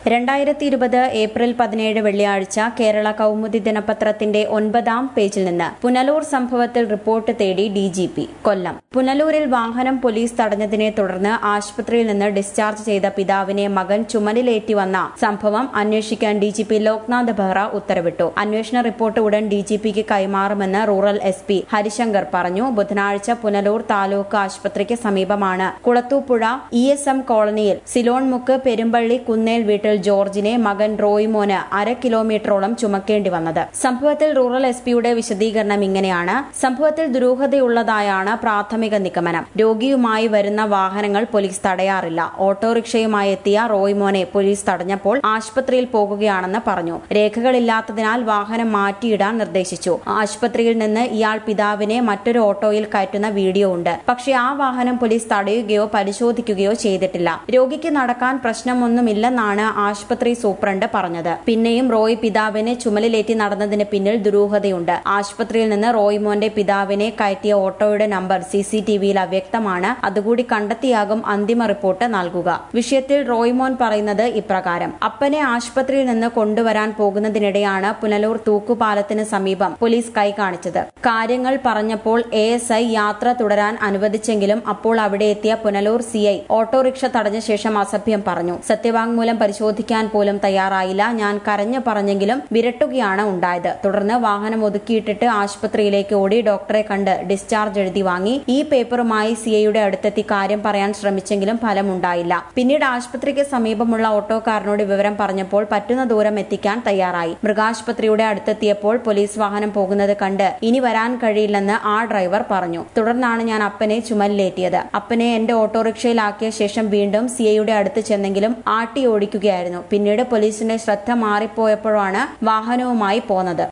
രണ്ടായിരത്തി ഇരുപത് ഏപ്രിൽ പതിനേഴ് വെള്ളിയാഴ്ച കേരള കൗമുദി ദിനപത്രത്തിന്റെ ഒൻപതാം പേജിൽ നിന്ന് പുനലൂർ സംഭവത്തിൽ റിപ്പോർട്ട് തേടി ഡിജിപി കൊല്ലം പുനലൂരിൽ വാഹനം പോലീസ് തടഞ്ഞതിനെ തുടർന്ന് ആശുപത്രിയിൽ നിന്ന് ഡിസ്ചാർജ് ചെയ്ത പിതാവിനെ മകൻ ചുമലിലേറ്റി വന്ന സംഭവം അന്വേഷിക്കാൻ ഡിജിപി ലോക്നാഥ് ബെഹ്റ ഉത്തരവിട്ടു അന്വേഷണ റിപ്പോർട്ട് ഉടൻ ഡിജിപിക്ക് കൈമാറുമെന്ന് റൂറൽ എസ് പി ഹരിശങ്കർ പറഞ്ഞു ബുധനാഴ്ച പുനലൂർ താലൂക്ക് ആശുപത്രിക്ക് സമീപമാണ് കുളത്തൂപ്പുഴ ഇ എസ് എം കോളനിയിൽ സിലോൺ മുക്ക് പെരുമ്പള്ളി കുന്നേൽ വീട്ടിൽ ജോർജിനെ മകൻ റോയ്മോന് അര കിലോമീറ്ററോളം ചുമക്കേണ്ടി വന്നത് സംഭവത്തിൽ റൂറൽ എസ് പിയുടെ വിശദീകരണം ഇങ്ങനെയാണ് സംഭവത്തിൽ ദുരൂഹതയുള്ളതായാണ് പ്രാഥമിക നിഗമനം രോഗിയുമായി വരുന്ന വാഹനങ്ങൾ പോലീസ് തടയാറില്ല ഓട്ടോറിക്ഷയുമായി എത്തിയ റോയ്മോനെ പോലീസ് തടഞ്ഞപ്പോൾ ആശുപത്രിയിൽ പോകുകയാണെന്ന് പറഞ്ഞു രേഖകളില്ലാത്തതിനാൽ വാഹനം മാറ്റിയിടാൻ നിർദ്ദേശിച്ചു ആശുപത്രിയിൽ നിന്ന് ഇയാൾ പിതാവിനെ മറ്റൊരു ഓട്ടോയിൽ കയറ്റുന്ന വീഡിയോ ഉണ്ട് പക്ഷേ ആ വാഹനം പോലീസ് തടയുകയോ പരിശോധിക്കുകയോ ചെയ്തിട്ടില്ല രോഗിക്ക് നടക്കാൻ പ്രശ്നമൊന്നുമില്ലെന്നാണ് ആശുപത്രി സൂപ്രണ്ട് പറഞ്ഞത് പിന്നെയും റോയ് പിതാവിനെ ചുമലിലേറ്റി നടന്നതിന് പിന്നിൽ ദുരൂഹതയുണ്ട് ആശുപത്രിയിൽ നിന്ന് റോയ്മോന്റെ പിതാവിനെ കയറ്റിയ ഓട്ടോയുടെ നമ്പർ സി സി ടി വിയിൽ അവ്യക്തമാണ് അതുകൂടി കണ്ടെത്തിയാകും അന്തിമ റിപ്പോർട്ട് നൽകുക വിഷയത്തിൽ റോയ്മോൻ പറയുന്നത് ഇപ്രകാരം അപ്പനെ ആശുപത്രിയിൽ നിന്ന് കൊണ്ടുവരാൻ പോകുന്നതിനിടെയാണ് പുനലൂർ തൂക്കുപാലത്തിന് സമീപം പോലീസ് കൈ കാണിച്ചത് കാര്യങ്ങൾ പറഞ്ഞപ്പോൾ എ എസ് ഐ യാത്ര തുടരാൻ അനുവദിച്ചെങ്കിലും അപ്പോൾ അവിടെ എത്തിയ പുനലൂർ സി ഐ ഓട്ടോറിക്ഷ തടഞ്ഞ ശേഷം അസഭ്യം പറഞ്ഞു സത്യവാങ്മൂലം പരിശോധിക്കാൻ പോലും തയ്യാറായില്ല ഞാൻ കരഞ്ഞു പറഞ്ഞെങ്കിലും വിരട്ടുകയാണ് ഉണ്ടായത് തുടർന്ന് വാഹനം ഒതുക്കിയിട്ടിട്ട് ആശുപത്രിയിലേക്ക് ഓടി ഡോക്ടറെ കണ്ട് ഡിസ്ചാർജ് എഴുതി വാങ്ങി ഈ പേപ്പറുമായി സിഐയുടെ അടുത്തെത്തി കാര്യം പറയാൻ ശ്രമിച്ചെങ്കിലും ഫലമുണ്ടായില്ല പിന്നീട് ആശുപത്രിക്ക് സമീപമുള്ള ഓട്ടോക്കാരനോട് വിവരം പറഞ്ഞപ്പോൾ പറ്റുന്ന ദൂരം എത്തിക്കാൻ തയ്യാറായി മൃഗാശുപത്രിയുടെ അടുത്തെത്തിയപ്പോൾ പോലീസ് വാഹനം പോകുന്നത് കണ്ട് ഇനി വരാൻ കഴിയില്ലെന്ന് ആ ഡ്രൈവർ പറഞ്ഞു തുടർന്നാണ് ഞാൻ അപ്പനെ ചുമലിലേറ്റിയത് അപ്പനെ എന്റെ ഓട്ടോറിക്ഷയിലാക്കിയ ശേഷം വീണ്ടും സിഐയുടെ അടുത്ത് ചെന്നെങ്കിലും ആട്ടി ഓടിക്കുകയായിരുന്നു പിന്നീട് പോലീസിന്റെ ശ്രദ്ധ മാറിപ്പോയപ്പോഴാണ് വാഹനവുമായി പോന്നത്